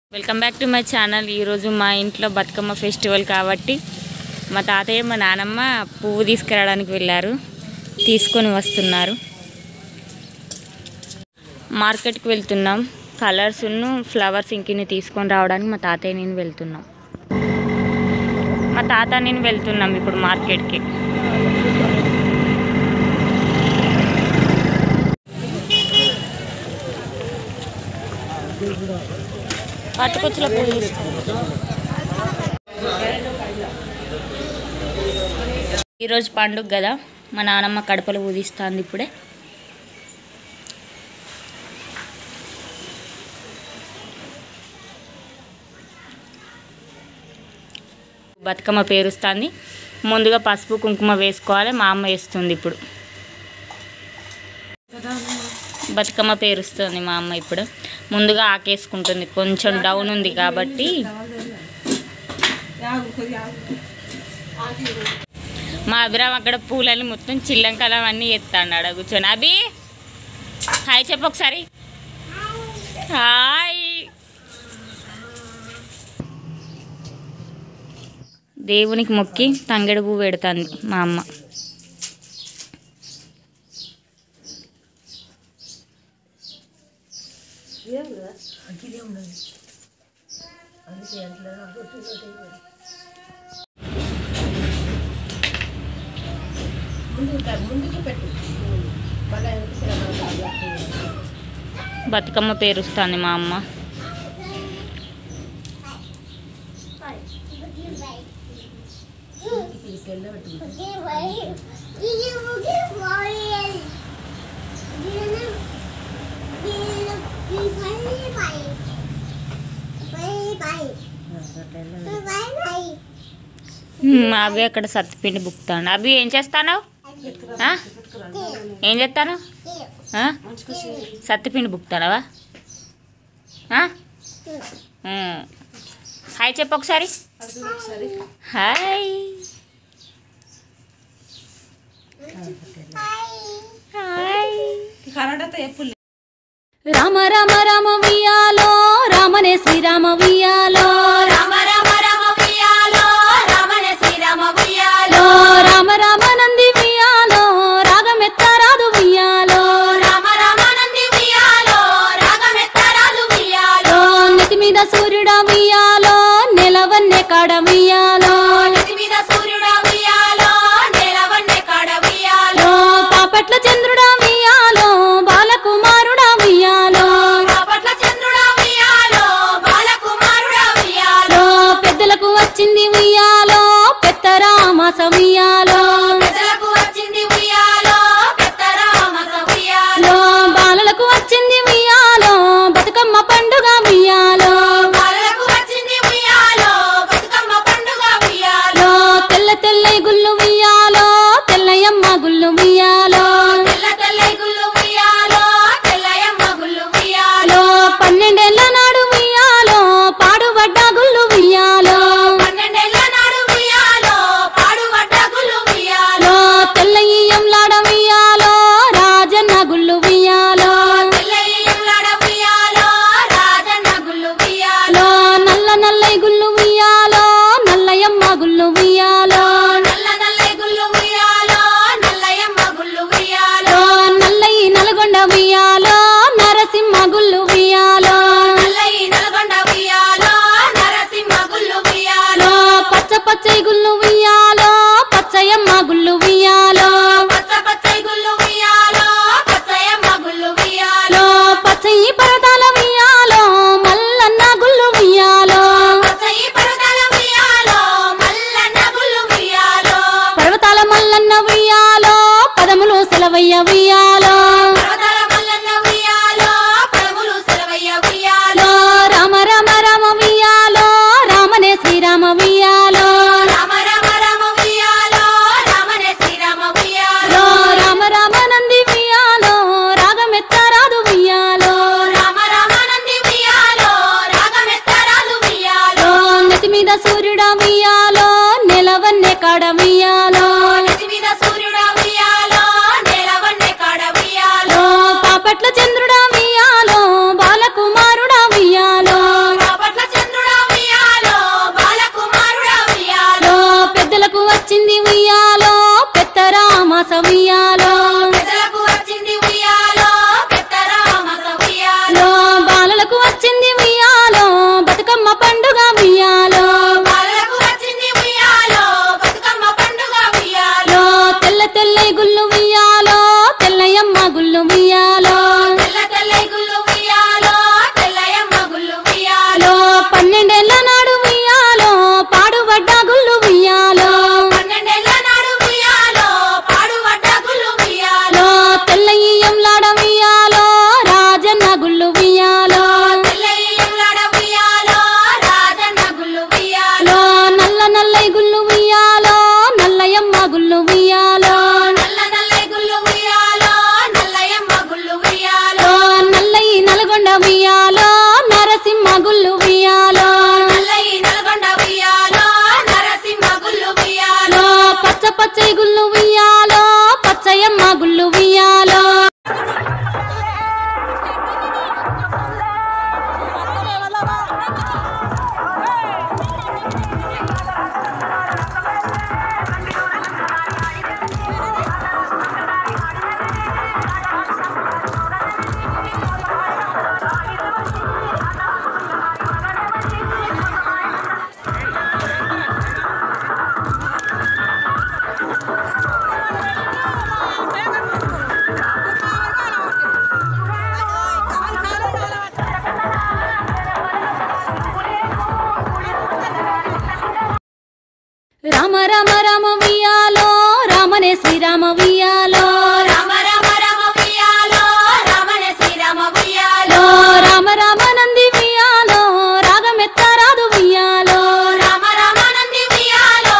welcome back to my channel ఈరోజు మా ఇంట్లో బతుకమ్మ ఫెస్టివల్ కాబట్టి మా తాతయ్య మా నానమ్మ పువ్వు తీసుకురావడానికి వెళ్ళారు తీసుకొని వస్తున్నారు మార్కెట్కి వెళ్తున్నాం కలర్స్ను ఫ్లవర్స్ ఇంకిని తీసుకొని రావడానికి మా తాతయ్య నేను వెళ్తున్నాం మా తాత నేను వెళ్తున్నాం ఇప్పుడు మార్కెట్కి పట్టుకొచ్చుల పూలు తీసుకో ఈరోజు పండుగ కదా మా నానమ్మ కడపలు ఊదిస్తుంది ఇప్పుడే బతుకమ్మ పేరుస్తుంది ముందుగా పసుపు కుంకుమ వేసుకోవాలి మా అమ్మ వేస్తుంది ఇప్పుడు బతుకమ్మ పేరుస్తుంది మా అమ్మ ఇప్పుడు ముందుగా ఆకేసుకుంటుంది కొంచెం డౌన్ ఉంది కాబట్టి మా అభిరామ్ అక్కడ పూలని మొత్తం చిల్లంకలం అన్నీ ఎత్తాడు ఆడ కూర్చొని అభి హాయ్ చెప్పు ఒకసారి హాయ్ దేవునికి మొక్కి తంగెడు పువ్వు పెడుతుంది మా అమ్మ బతుకమ్మ పేరుస్తుంది మా అమ్మ హ్మ్, అవి అక్కడ సత్తిపిండి బుక్తాను అవి ఏం చేస్తాను ఏం చేస్తాను సత్తిపిండి బుక్తానవా హాయ్ చెప్పు ఒకసారి హాయ్ హాయ్ రామ రామ రామ వియాలో రామనే శ్రీరామ వియాలో రామ రామ రామ వియాలో రామనే శ్రీరామ వియాలో రామ రామ నంది వియాలో రాగమెత్తరాదు వియాలో రామ రామ నంది వియాలో రాగమెత్తరాలు వియాలో నెతి మీద సూర్యుడా వియాలో నెలవన్నె కాడ వియాలో నది మీద సూర్యుడా వియాలో నేలవన్నె కాడ వియాలో పాపట్ల చంద్రుడా వియాలో బాలకుమారుడా వియాలో పట్ల చంద్రుడా వియాలో బాలకుమారుడా వియాలో పెద్దలకు వచ్చింది వియాలో పెత్తరామాస వియాలో పెద్దలకు వచ్చింది వియాలో పెద్ద రామస వియాలో బాలలకు వచ్చింది వియాలో బతుకమ్మ పండుగ వియాలో బాలలకు వచ్చింది వియాలో బతుకమ్మ పండుగ వియాలో తెల్ల తెల్ల గుళ్ళు వియాలో తెల్లయమ్మ గుళ్ళు వియాలో తెల్ల తెల్ల గుళ్ళు వియాలో తెల్లయమ్మ గుళ్ళు వియాలో పన్నెండేళ్ల నాడు వియాలో పాడుబడ్డ గుళ్ళు వియాలో పన్నెండేళ్ల నాడు వియాలో పాడుబడ్డ గుళ్ళు వియాలో తెల్లయ్యంలాడ వియాలో రాజన్న గుళ్ళు వియాలో తెల్లయ్యంలాడ వియాలో రాజన్న గుళ్ళు వియాలో నల్ల నల్లై గుళ్ళు వియాలో నల్లయమ్మ గుళ్ళు వియాలో నల్ల నల్ల గుళ్ళు వియాలో నల్లయమ్మ గుళ్ళు వియాలో నల్లయి నల్గొండ వియాలో నరసింహ గుళ్ళు వియాలో నల్లయి నల్గొండ వియాలో నరసింహ గుళ్ళు వియాలో పచ్చ పచ్చై గుళ్ళు వియాలో పచ్చయమ్మ గుళ్ళు వియాలో పచ్చ పచ్చై గుళ్ళు వియాలో పచ్చయమ్మ గుళ్ళు వియాలో పచ్చయి పరదాల వియాలో మల్లన్న గుళ్ళు వియాలో పచ్చయి పర్వతాల వియాలో మల్లన్న గుళ్ళు వియాలో పర్వతాల మల్లన్న వియాలో పదములు సెలవయ్య వియాలో పర్వతాల మల్లన్న వియాలో పదములు సెలవయ్య వియాలో రామ రామ రామ వియాలో రామనే శ్రీరామ వియాలో రామ రామ రామ వియాలో రామనే శ్రీరామ వియాలో రామ రామ నంది వియాలో రాగమెత్తరాదు వియాలో రామ రామ నంది వియాలో రాగమెత్తరాలు వియాలో నెతి మీద సూర్యుడా వియాలో నెలవన్నె కాడ వియాలో నది మీద సూర్యుడా వియాలో నేలవన్నె కాడ వియాలో పాపట్ల చంద్రుడా వియాలో బాలకుమారుడా వియాలో పట్ల రామ రామ రామ ఉయ్యాలో రామనే శ్రీరామ ఉయ్యాలో రామ రామ రామ ఉయ్యాలో రామణ శ్రీరామ ఉయ్యాలో లో రామ రామ నంది ఉయ్యాలో రాగమెత్తరాదు ఉయ్యాలో రామ రామ నంది ఉయ్యాలో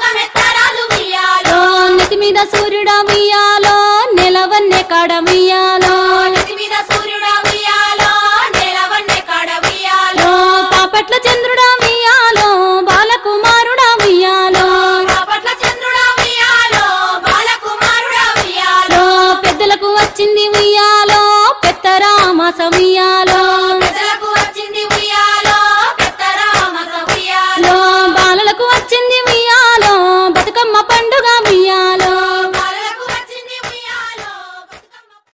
రాగమెత్తరాలు ఉయ్యాలో లో నెతి మీద సూర్యుడ ఉయ్యాలో నెలవన్నె కాడ ఉయ్యాలో